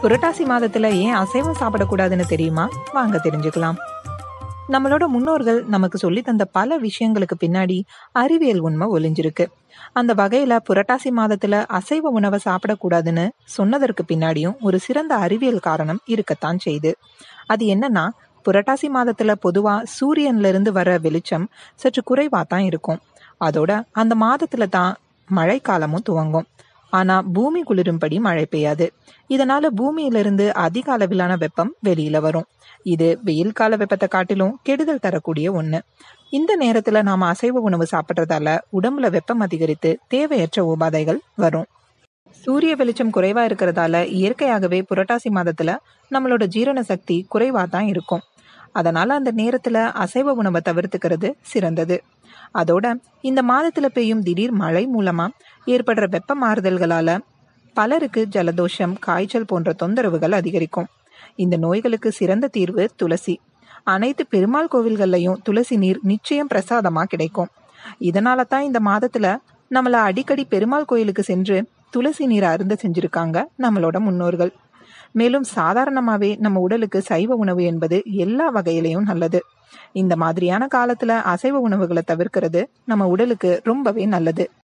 புரட்டாசி மாதத்துல ஏன் அசைவம் சாப்பிடக்கூடாதுன்னு தெரியுமா வாங்க தெரிஞ்சுக்கலாம் நம்மளோட முன்னோர்கள் நமக்கு சொல்லி தந்த பல விஷயங்களுக்கு பின்னாடி அறிவியல் உண்மை ஒளிஞ்சிருக்கு அந்த வகையில புரட்டாசி மாதத்துல அசைவ உணவை சாப்பிடக்கூடாதுன்னு சொன்னதற்கு பின்னாடியும் ஒரு சிறந்த அறிவியல் காரணம் இருக்கத்தான் செய்யுது அது என்னன்னா புரட்டாசி மாதத்துல பொதுவா சூரியன்ல இருந்து வர வெளிச்சம் சற்று குறைவா தான் இருக்கும் அதோட அந்த மாதத்துல தான் மழைக்காலமும் துவங்கும் ஆனா பூமி குளிரும்படி மழை பெய்யாது இதனால பூமியிலிருந்து அதிக அளவிலான வெப்பம் வெளியில வரும் இது வெயில் கால வெப்பத்தை காட்டிலும் கெடுதல் தரக்கூடிய ஒண்ணு இந்த நேரத்துல நாம அசைவ உணவு சாப்பிட்றதால உடம்புல வெப்பம் அதிகரித்து தேவையற்ற உபாதைகள் வரும் சூரிய வெளிச்சம் குறைவா இருக்கிறதால இயற்கையாகவே புரட்டாசி மாதத்துல நம்மளோட ஜீரண சக்தி குறைவா தான் இருக்கும் அதனால அந்த நேரத்துல அசைவ உணவை தவிர்த்துக்கிறது சிறந்தது அதோட இந்த மாதத்துல பெய்யும் திடீர் மழை மூலமா ஏற்படுற வெப்ப மாறுதல்களால பலருக்கு ஜலதோஷம் காய்ச்சல் போன்ற தொந்தரவுகள் அதிகரிக்கும் இந்த நோய்களுக்கு சிறந்த தீர்வு துளசி அனைத்து பெருமாள் கோவில்கள்லையும் துளசி நீர் நிச்சயம் பிரசாதமா கிடைக்கும் இதனால தான் இந்த மாதத்துல நம்மள அடிக்கடி பெருமாள் கோயிலுக்கு சென்று துளசி நீரை அருந்த செஞ்சிருக்காங்க நம்மளோட முன்னோர்கள் மேலும் சாதாரணமாவே நம்ம உடலுக்கு சைவ உணவு என்பது எல்லா வகையிலையும் நல்லது இந்த மாதிரியான காலத்துல அசைவ உணவுகளை தவிர்க்கிறது நம்ம உடலுக்கு ரொம்பவே நல்லது